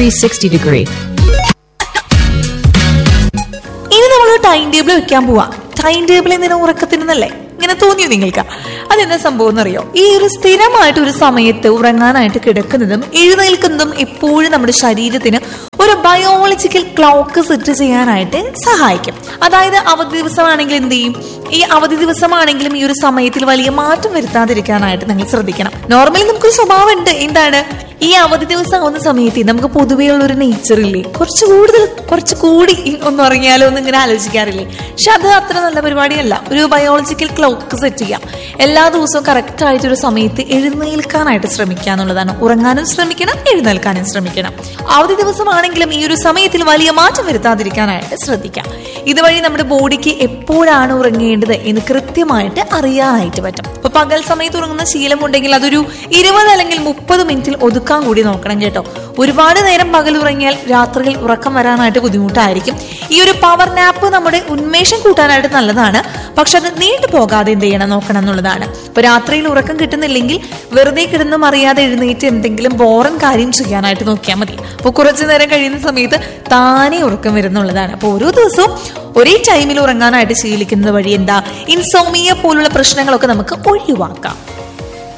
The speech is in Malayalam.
360 degree. ഇനി നമ്മൾ ടൈം ടേബിൾ വെക്കാൻ പോവാ ടൈം ടേബിൾ എന്തിനാ ഉറക്കത്തിനെന്നല്ലേ ഇങ്ങനെ തോന്നിയോ നിങ്ങൾക്ക് അതെന്താ സംഭവം എന്നറിയോ ഈ ഒരു സ്ഥിരമായിട്ട് ഒരു സമയത്ത് ഉറങ്ങാനായിട്ട് കിടക്കുന്നതും എഴുന്നേൽക്കുന്നതും എപ്പോഴും നമ്മുടെ ശരീരത്തിന് ഒരു ബയോളജിക്കൽ ക്ലോക്ക് സെറ്റ് ചെയ്യാനായിട്ട് സഹായിക്കും അതായത് അവധി ദിവസമാണെങ്കിൽ എന്ത് ചെയ്യും ഈ അവധി ദിവസമാണെങ്കിലും ഈ ഒരു സമയത്തിൽ വലിയ മാറ്റം വരുത്താതിരിക്കാനായിട്ട് നിങ്ങൾ ശ്രദ്ധിക്കണം നോർമലി നമുക്കൊരു സ്വഭാവം ഉണ്ട് എന്താണ് ഈ അവധി ദിവസം ആവുന്ന സമയത്ത് നമുക്ക് പൊതുവേ ഉള്ള ഒരു നേച്ചർ ഇല്ലേ കുറച്ച് കൂടുതൽ കുറച്ച് കൂടി ഒന്ന് ഉറങ്ങിയാലോ എന്ന് ഇങ്ങനെ ആലോചിക്കാറില്ലേ പക്ഷെ അത് അത്ര നല്ല പരിപാടിയല്ല ഒരു ബയോളജിക്കൽ ക്ലോക്ക് സെറ്റ് ചെയ്യാം എല്ലാ ദിവസവും കറക്റ്റ് ആയിട്ട് ഒരു സമയത്ത് എഴുന്നേൽക്കാനായിട്ട് ശ്രമിക്കുക എന്നുള്ളതാണ് ഉറങ്ങാനും ശ്രമിക്കണം എഴുന്നേൽക്കാനും ശ്രമിക്കണം അവധി ദിവസമാണെങ്കിലും ഈ ഒരു സമയത്തിൽ വലിയ മാറ്റം വരുത്താതിരിക്കാനായിട്ട് ശ്രദ്ധിക്കാം ഇതുവഴി നമ്മുടെ ബോഡിക്ക് എപ്പോഴാണ് ഉറങ്ങേണ്ടത് എന്ന് കൃത്യമായിട്ട് അറിയാനായിട്ട് പറ്റും ഇപ്പൊ പകൽ സമയത്ത് ഉറങ്ങുന്ന ശീലമുണ്ടെങ്കിൽ അതൊരു ഇരുപത് അല്ലെങ്കിൽ മുപ്പത് മിനിറ്റിൽ ഒതുക്കാൻ കൂടി നോക്കണം കേട്ടോ ഒരുപാട് നേരം പകൽ ഉറങ്ങിയാൽ രാത്രിയിൽ ഉറക്കം വരാനായിട്ട് ബുദ്ധിമുട്ടായിരിക്കും ഈ ഒരു പവർ നാപ്പ് നമ്മുടെ ഉന്മേഷം കൂട്ടാനായിട്ട് നല്ലതാണ് പക്ഷെ അത് നീണ്ടു പോകാതെ എന്ത് ചെയ്യണം നോക്കണം എന്നുള്ളതാണ് ഇപ്പൊ രാത്രിയിൽ ഉറക്കം കിട്ടുന്നില്ലെങ്കിൽ വെറുതെ കിടന്നും അറിയാതെ എഴുന്നേറ്റ് എന്തെങ്കിലും ബോറൻ കാര്യം ചെയ്യാനായിട്ട് നോക്കിയാൽ മതി അപ്പോൾ കുറച്ചു നേരം കഴിയുന്ന സമയത്ത് താനെ ഉറക്കം വരുന്നുള്ളതാണ് അപ്പോൾ ഓരോ ദിവസവും ഒരേ ടൈമിൽ ഉറങ്ങാനായിട്ട് ശീലിക്കുന്നത് വഴി എന്താ ഇൻസോമിയ പോലുള്ള പ്രശ്നങ്ങളൊക്കെ നമുക്ക് ഒഴിവാക്കാം